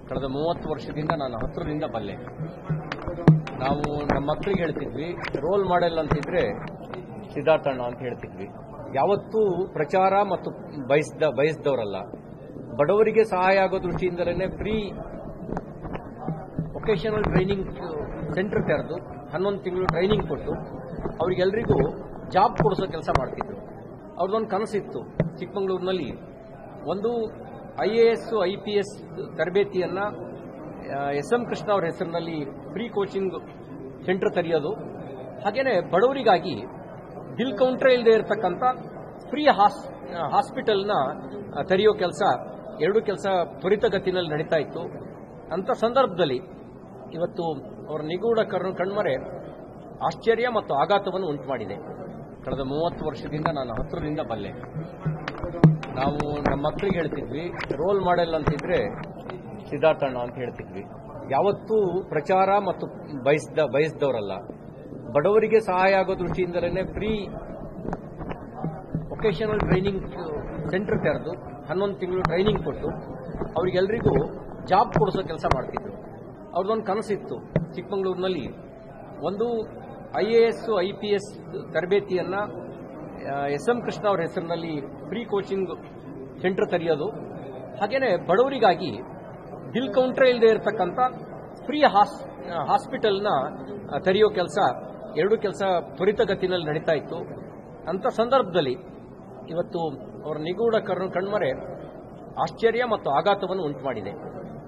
ಕಳೆದ ಮೂವತ್ತು ವರ್ಷದಿಂದ ನಾನು ಹತ್ರದಿಂದ ಬಲ್ಲೆ ನಾವು ನಮ್ಮ ಮಕ್ಕಳಿಗೆ ಹೇಳ್ತಿದ್ವಿ ರೋಲ್ ಮಾಡೆಲ್ ಅಂತಿದ್ರೆ ಸಿದ್ಧಾರ್ಥಣ್ಣ ಅಂತ ಹೇಳ್ತಿದ್ವಿ ಯಾವತ್ತೂ ಪ್ರಚಾರ ಮತ್ತು ಬಯಸ್ದ ಬಯಸ್ದವರಲ್ಲ ಬಡವರಿಗೆ ಸಹಾಯ ಆಗೋ ದೃಷ್ಟಿಯಿಂದಲೇ ಫ್ರೀ ವೊಕೇಶನಲ್ ಟ್ರೈನಿಂಗ್ ಸೆಂಟರ್ ತೆರೆದು ಹನ್ನೊಂದು ತಿಂಗಳು ಟ್ರೈನಿಂಗ್ ಕೊಟ್ಟು ಅವರಿಗೆಲ್ಲರಿಗೂ ಜಾಬ್ ಕೊಡಿಸೋ ಕೆಲಸ ಮಾಡ್ತಿದ್ರು ಅವ್ರದ್ದೊಂದು ಕನಸಿತ್ತು ಚಿಕ್ಕಮಗಳೂರಿನಲ್ಲಿ ಒಂದು I A S I P S ತರಬೇತಿಯನ್ನ ಎಸ್ ಎಂ ಕೃಷ್ಣ ಅವರ ಹೆಸರಿನಲ್ಲಿ ಫ್ರೀ ಕೋಚಿಂಗ್ ಸೆಂಟರ್ ತೆರೆಯೋದು ಹಾಗೇನೆ ಬಡವರಿಗಾಗಿ ಬಿಲ್ ಕೌಂಟರ್ ಇಲ್ಲದೆ ಇರತಕ್ಕಂಥ ಫ್ರೀ ಹಾಸ್ಪಿಟಲ್ನ ತೆರೆಯೋ ಕೆಲಸ ಎರಡು ಕೆಲಸ ತ್ವರಿತಗತಿನಲ್ಲಿ ನಡೀತಾ ಇತ್ತು ಅಂತ ಸಂದರ್ಭದಲ್ಲಿ ಇವತ್ತು ಅವರ ನಿಗೂಢ ಕರ್ಣ ಕಣ್ಮರೆ ಆಶ್ಚರ್ಯ ಮತ್ತು ಆಘಾತವನ್ನು ಉಂಟು ಮಾಡಿದೆ ಕಳೆದ ಮೂವತ್ತು ವರ್ಷದಿಂದ ನಾನು ಹತ್ರದಿಂದ ಬಲ್ಲೆ ನಾವು ನಮ್ಮ ಮಕ್ಕಳಿಗೆ ಹೇಳ್ತಿದ್ವಿ ರೋಲ್ ಮಾಡೆಲ್ ಅಂತಿದ್ರೆ ಸಿದ್ಧಾರ್ಥಣ್ಣ ಅಂತ ಹೇಳ್ತಿದ್ವಿ ಯಾವತ್ತೂ ಪ್ರಚಾರ ಮತ್ತು ಬಯಸ್ದ ಬಯಸ್ದವರಲ್ಲ ಬಡವರಿಗೆ ಸಹಾಯ ಆಗೋ ದೃಷ್ಟಿಯಿಂದಲೇ ಫ್ರೀ ವೊಕೇಶನಲ್ ಟ್ರೈನಿಂಗ್ ಸೆಂಟರ್ ತೆರೆದು ಹನ್ನೊಂದು ತಿಂಗಳು ಟ್ರೈನಿಂಗ್ ಕೊಟ್ಟು ಅವರಿಗೆಲ್ಲರಿಗೂ ಜಾಬ್ ಕೊಡಿಸೋ ಕೆಲಸ ಮಾಡ್ತಿದ್ರು ಅವ್ರದ್ದೊಂದು ಕನಸಿತ್ತು ಚಿಕ್ಕಮಗಳೂರಿನಲ್ಲಿ ಒಂದು I A S I P S ತರಬೇತಿಯನ್ನ ಎಸ್ ಎಂ ಕೃಷ್ಣ ಅವರ ಹೆಸರಿನಲ್ಲಿ ಫ್ರೀ ಕೋಚಿಂಗ್ ಸೆಂಟರ್ ತೆರೆಯೋದು ಹಾಗೇನೆ ಬಡವರಿಗಾಗಿ ಬಿಲ್ ಕೌಂಟರ್ ಇಲ್ಲದೆ ಇರತಕ್ಕಂಥ ಫ್ರೀ ಹಾಸ್ಪಿಟಲ್ನ ತೆರೆಯೋ ಕೆಲಸ ಎರಡು ಕೆಲಸ ತ್ವರಿತಗತಿನಲ್ಲಿ ನಡೀತಾ ಇತ್ತು ಅಂತ ಸಂದರ್ಭದಲ್ಲಿ ಇವತ್ತು ಅವರ ನಿಗೂಢ ಕರ್ಣ ಕಣ್ಮರೆ ಆಶ್ಚರ್ಯ ಮತ್ತು ಆಘಾತವನ್ನು ಉಂಟು ಮಾಡಿದೆ